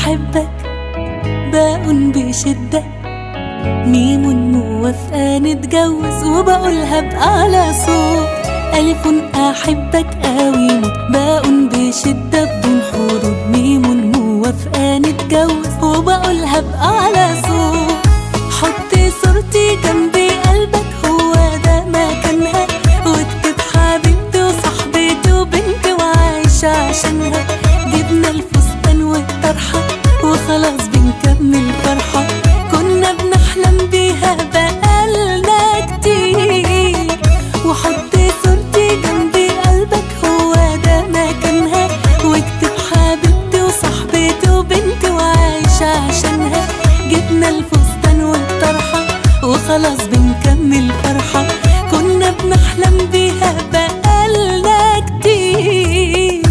أحبك باء بشدة ميم موافقة نتجوز وبقولها بأعلى صوت ألف أحبك قوي موت باء بشدة بدون حدود ميم موافقة نتجوز وبقولها بأعلى صوت حط صورتي جنب قلبك هو ده مكانها واكتب حبيبتي وصاحبتي وبنتي وعايشة عشانها جبنا الفستان والطرحة وخلاص بنكمل فرحة كنا بنحلم بيها بقالنا كتير وحط صورتي جنب قلبك هو ده مكانها واكتب حبيبتي وصاحبتي وبنتي وعايشة عشانها جبنا الفستان والطرحة وخلاص بنكمل فرحة كنا بنحلم بيها بقالنا كتير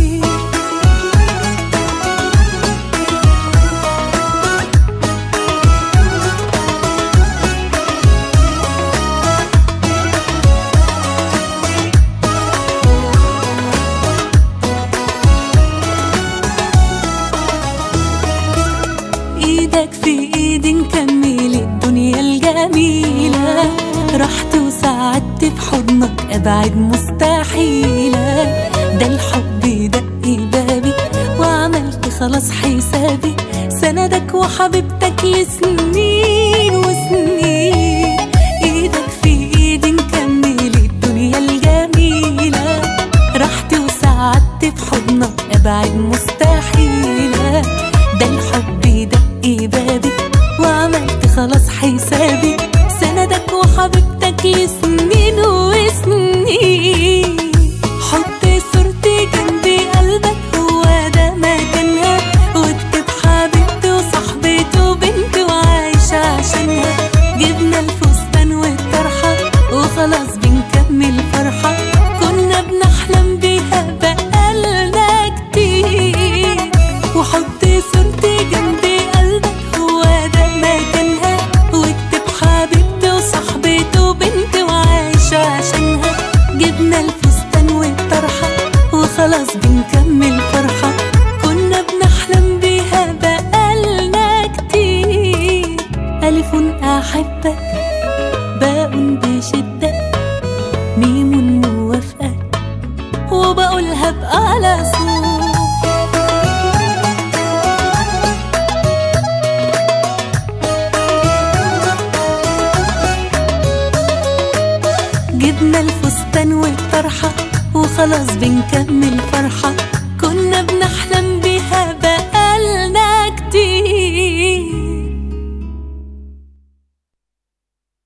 ايدك في ايدي نكمل الدنيا الجميلة رحت وسعدت في حضنك ابعد مستحيلة ده الحب دق بابي وعملت خلاص حسابي سندك وحبيبتك لسنين وسنين ايدك في ايدي نكمل الدنيا الجميلة رحت وسعدت في حضنك ابعد مستحيلة ده الحب دق بابي وعملت خلاص حسابي سندك وحبيبتك لسنين وسنين حط صورتي جنب قلبك هو ده مكانها واكتب حبيبتي وصاحبتي وبنتي وعايشة عشانها جبنا الفستان والطرحة وخلاص بنكمل فرحة كنا بنحلم بيها بقالنا كتير وحط صورتي جنب قلبك هو ده مكانها واكتب حبيبتي وصاحبتي وبنتي وعايشة عشانها جبنا الفستان والطرحة وخلاص بنكمل فرحة كنا بنحلم بيها بقالنا كتير ألف أحبك باء بشدة ميم موافقة وبقولها بأعلى صوت جبنا الفستان والطرحة وخلاص بنكمل فرحة